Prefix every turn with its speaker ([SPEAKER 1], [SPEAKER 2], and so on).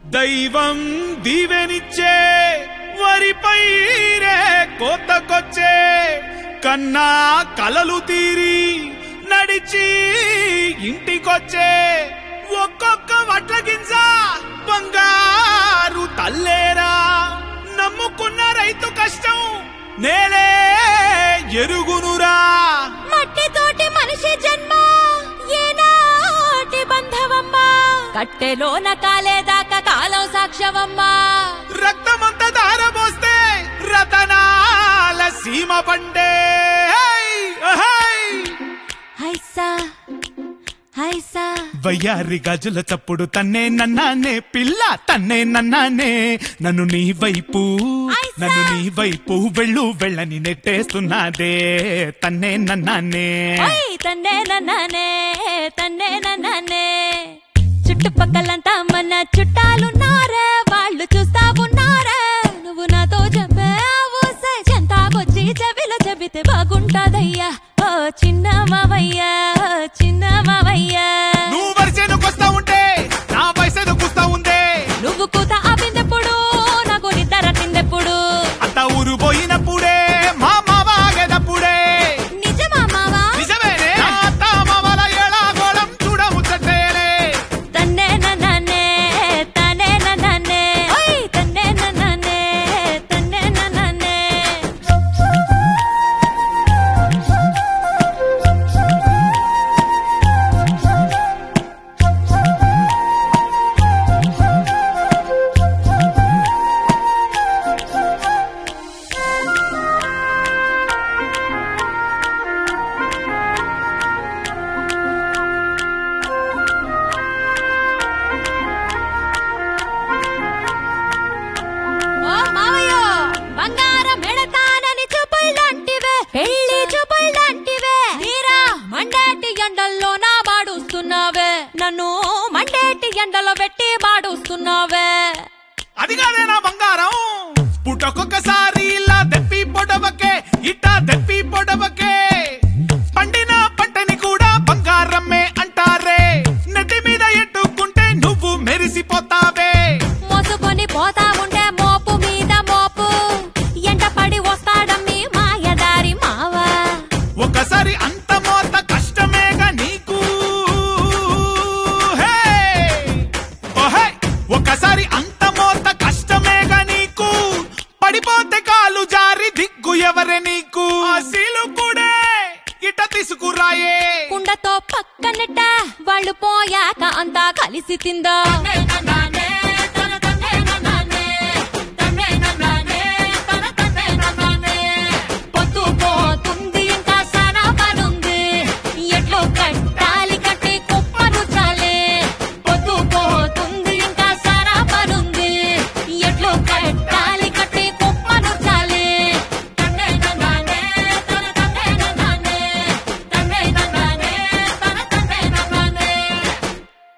[SPEAKER 1] దైవం దీవెనిచ్చే వరిపై రే కోతకొచ్చే కన్నా కలలు తీరి నడిచి ఇంటికొచ్చే ఒక్కొక్క వడ్ల గింజ బంగారు తల్లేరా నమ్ముకున్న రైతు కష్టం నేలే ఎరుగునురా
[SPEAKER 2] మట్టితోటి మనిషి జన్మ ఏనాటి బంధవమ్మా కట్టెలోన కాలేదాకా కాలం సాక్ష్యమమ్మా
[SPEAKER 1] రక్తమంత దారబోస్తే రతనాల సీమ పండే హై! అహై!
[SPEAKER 2] హైసా హైసా
[SPEAKER 1] వయ్యారి గాజుల చప్పుడు తన్నే నన్నానే పిల్ల తన్నే నన్నానే నన్ను నీ వైపు
[SPEAKER 2] ఐసా!
[SPEAKER 1] నన్ను నీ వైపు వెళ్ళు వెళ్ళని నెట్టేస్తున్నదే తన్నే నన్నానే
[SPEAKER 2] ఓయ్ తన్నే నన్ననే తన్నే నన్ననే చుట్టుపక్కలంతా మన చుట్టాలున్నారా వాళ్ళు చూస్తా ఉన్నారా నువ్వు నాతో చెప్పావు చెంతాకొచ్చి చెవిలో చెబితే బాగుంటాదయ్యా ఓ చిన్న మావయ్యా ఓ చిన్న మావయ్యా
[SPEAKER 1] నువ్వు వరిసేనుకొస్తా ఉంటే నా వయసేను కూస్తా ఉందే
[SPEAKER 2] నువ్వు కూత ఆపిందెప్పుడు నాకు నిద్ర తిందెప్పుడు
[SPEAKER 1] అంత ఊరు పోయినప్పుడే మా మావాగేటప్పుడే
[SPEAKER 2] నిజమా మావా
[SPEAKER 1] నిజమేనే నా అత్త మామల ఏడాగోళం చూడముచ్చటేలే
[SPEAKER 2] తన్నే నన్ననే తనే నన్ననే ఓయ్ తన్నే నన్ననే తన్నే నన్ననే ఓ మావయ్యో బంగారం ఎడతానని చూపుల్లాంటివే పెళ్లి చూపుల్లాంటివే తీరా మండేటి ఎండల్లో నా బాడుస్తున్నావే నన్ను మండేటి ఎండలో పెట్టి బాడుస్తున్నావే
[SPEAKER 1] అది కాదే నా బంగారం పుట్టొక్కొక్కసారి